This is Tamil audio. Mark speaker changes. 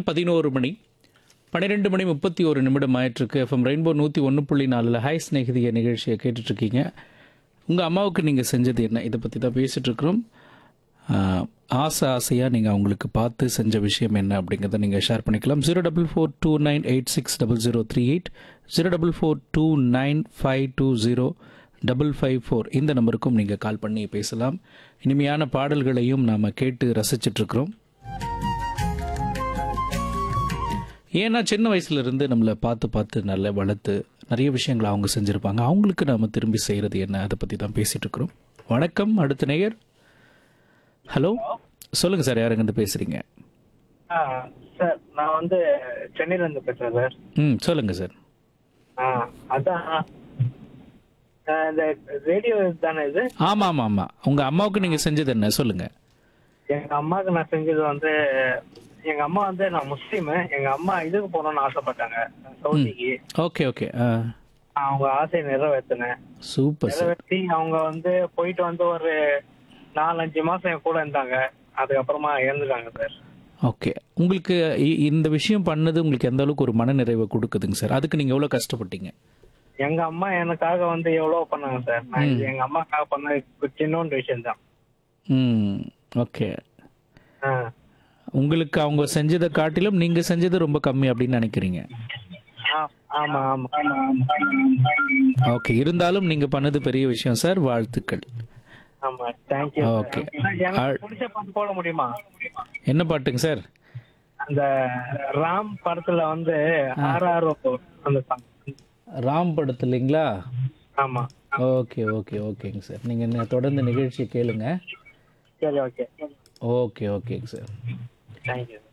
Speaker 1: நேரம் பதினோரு மணி பன்னிரெண்டு மணி முப்பத்தி ஒரு நிமிடம் ஆயிட்டிருக்கு எஃப்எம் ரெயின்போ நூற்றி ஒன்று புள்ளி நாலில் ஹாய் ஸ்நேகிதிய நிகழ்ச்சியை கேட்டுட்ருக்கீங்க உங்கள் அம்மாவுக்கு நீங்கள் செஞ்சது என்ன இதை பற்றி தான் பேசிகிட்டு இருக்கிறோம் ஆஹ், ஆசை ஆசையாக நீங்கள் அவங்களுக்கு பார்த்து செஞ்ச விஷயம் என்ன அப்படிங்கிறத நீங்கள் ஷேர் பண்ணிக்கலாம் zero double four two nine eight six double zero three eight zero double four two nine five two zero double five four இந்த நம்பருக்கும் நீங்கள் கால் பண்ணி பேசலாம் இனிமையான பாடல்களையும் நாம் கேட்டு ரசிச்சிட்ருக்கிறோம் ஏன்னா சின்ன வயசுல இருந்து நம்மளை பார்த்து பார்த்து நல்லா வளர்த்து நிறைய விஷயங்களை அவங்க செஞ்சுருப்பாங்க அவங்களுக்கு நாம திரும்பி செய்கிறது என்ன அதை பற்றி தான் பேசிட்டு இருக்கிறோம் வணக்கம் அடுத்த நேயர் ஹலோ சொல்லுங்கள் சார் யாருங்கிருந்து பேசுகிறீங்க
Speaker 2: ஆ சார் நான் வந்து சென்னையில இருந்து பேசுறேன் சார்
Speaker 1: ம் சொல்லுங்கள் சார்
Speaker 2: ஆ அதான் ஆ, இந்த ரேடியோ தானே இது
Speaker 1: ஆமாம் ஆமாம் ஆமாம் உங்கள் அம்மாவுக்கு நீங்கள் செஞ்சது என்ன சொல்லுங்கள்
Speaker 2: எங்க அம்மாவுக்கு நான் செஞ்சது வந்து எங்க அம்மா வந்து நான் முஸ்லீம் எங்க அம்மா இதுக்கு போகணும்னு ஆசைப்பட்டாங்க சவுதிக்கு
Speaker 1: ஓகே ஓகே ஆ
Speaker 2: அவங்க ஆசையை நிறைவேற்றினேன்
Speaker 1: சூப்பர் சார்
Speaker 2: நிறைவேற்றி அவங்க வந்து போயிட்டு வந்து ஒரு நாலஞ்சு மாசம் என் கூட இருந்தாங்க அதுக்கப்புறமா இறந்துட்டாங்க சார்
Speaker 1: ஓகே உங்களுக்கு இ- இந்த விஷயம் பண்ணது உங்களுக்கு எந்த அளவுக்கு ஒரு மன நிறைவை கொடுக்குதுங்க சார் அதுக்கு நீங்கள் எவ்வளோ கஷ்டப்பட்டீங்க
Speaker 2: எங்க அம்மா எனக்காக வந்து எவ்வளவு பண்ணாங்க சார் நான் இது எங்க அம்மாக்காக பண்ண சின்னோண்டு விஷயம் தான்
Speaker 1: ம் ஓகே உங்களுக்கு அவங்க செஞ்சதை காட்டிலும் நீங்க செஞ்சது ரொம்ப கம்மி அப்படின்னு நினைக்கிறீங்க
Speaker 2: ஆமா ஆமா
Speaker 1: ஓகே இருந்தாலும் நீங்க பண்ணது பெரிய விஷயம் சார் வாழ்த்துக்கள்
Speaker 2: ஆமா தேங்க்யூ
Speaker 1: Okay.
Speaker 2: எனக்கு பிடிச்ச பாட்டு போட முடியுமா
Speaker 1: என்ன பாட்டுங்க சார்
Speaker 2: அந்த ராம் படத்துல வந்து ஆர்ஆர் அந்த சாங்
Speaker 1: ராம் படத்து இல்லைங்களா
Speaker 2: ஆமா
Speaker 1: ஓகே ஓகே ஓகேங்க சார் நீங்க ந- தொடர்ந்து நிகழ்ச்சி கேளுங்க
Speaker 2: சரி ஓகே
Speaker 1: ஓகே ஓகேங்க சார்
Speaker 2: தேங்க்யூ